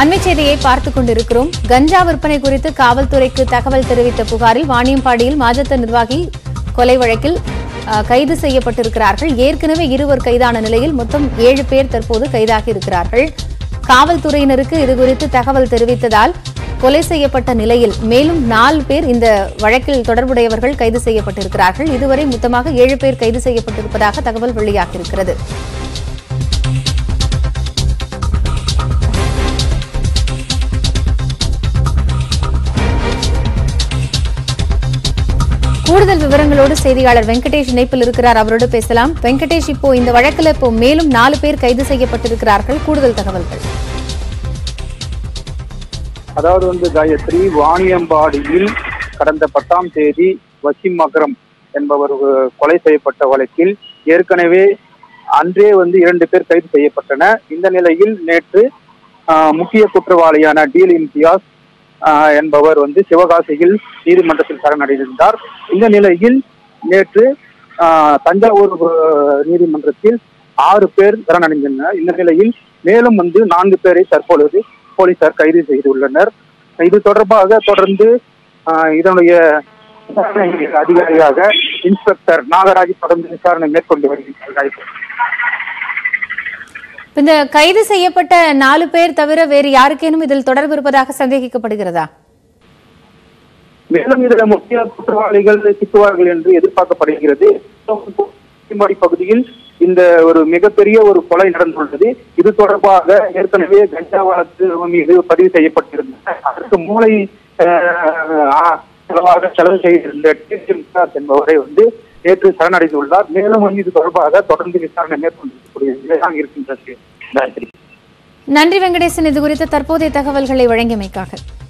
அண்மை செய்தியை பார்த்துக் கொண்டிருக்கிறோம் கஞ்சா விற்பனை குறித்து காவல்துறைக்கு தகவல் தெரிவித்த புகாரில் வாணியம்பாடியில் மாஜத்த நிர்வாகி கொலை வழக்கில் அஹ், கைது செய்யப்பட்டிருக்கிறார்கள் ஏற்கனவே இருவர் கைதான நிலையில் மொத்தம் ஏழு பேர் தற்போது கைதாகி இருக்கிறார்கள் காவல்துறையினருக்கு இதுகுறித்து தகவல் தெரிவித்ததால் கொலை செய்யப்பட்ட நிலையில் மேலும் நாலு பேர் இந்த வழக்கில் தொடர்புடையவர்கள் கைது செய்யப்பட்டிருக்கிறார்கள் இதுவரை மொத்தமாக ஏழு பேர் கைது செய்யப்பட்டிருப்பதாக தகவல் வெளியாகியிருக்கிறது கூடுதல் விவரங்களோடு செய்தியாளர் வெங்கடேஷ் இணைப்பில் இருக்கிறார் அவரோடு பேசலாம் வெங்கடேஷ் இப்போ இந்த வழக்குல இப்போ மேலும் நாலு பேர் கைது செய்யப்பட்டிருக்கிறார்கள் கூடுதல் தகவல்கள் அதாவது வந்து காயத்ரி வாணியம்பாடியில் கடந்த பத்தாம் தேதி வசீம் அக்ரம் என்பவர் அஹ், கொலை செய்யப்பட்ட வழக்கில் ஏற்கனவே அன்றே வந்து இரண்டு பேர் கைது செய்யப்பட்டன இந்த நிலையில் நேற்று ஆஹ், முக்கிய குற்றவாளியான டீல் இம்தியாஸ் ஆஹ், என்பவர் வந்து சிவகாசியில் நீதிமன்றத்தில் சரணடைந்தார் இந்த நிலையில் நேற்று ஆஹ், தஞ்சாவூர் அஹ், நீதிமன்றத்தில் ஆறு பேர் சரணடைந்தனர் இந்த நிலையில் மேலும் வந்து நான்கு பேரை தற்பொழுது போலீசார் கைது செய்துள்ளனர் இது தொடர்பாக தொடர்ந்து ஆஹ், இதனுடைய விசாரணை அதிகாரியாக இன்ஸ்பெக்டர் நாகராஜ் தொடர்ந்து விசாரணை மேற்கொண்டு வருகிறார் இந்த கைது செய்யப்பட்ட நாலு பேர் தவிர வேறு யாருக்கேனும் இதில் தொடர்பு இருப்பதாக சந்தேகிக்கப்படுகிறதா மேலும் இதுல முக்கிய குற்றவாளிகள் சிக்குவார்கள் என்று எதிர்பார்க்கப்படுகிறது சீமாடி பகுதியில் இந்த ஒரு மிகப்பெரிய ஒரு கொலை நடந்துள்ளது இது தொடர்பாக ஏற்கனவே கஞ்சா வழக்கு மீது பதிவு செய்யப்பட்டிருந்தது அதற்கு மூளை அஹ், ஆ- செலவாக செலவு செய்திருந்த டி. சி. முக்தார் என்பவரை வந்து நேற்று சரணடைந்துள்ளார் மேலும் வந்து இது தொடர்பாக தொடர்ந்து விசாரணை மேற்கொண்டிருக்கக்கூடிய நிலைதான் இருக்கின்றது காயத்ரி நன்றி வெங்கடேசன் இது குறித்த தற்போதைய தகவல்களை வழங்கியமைக்காக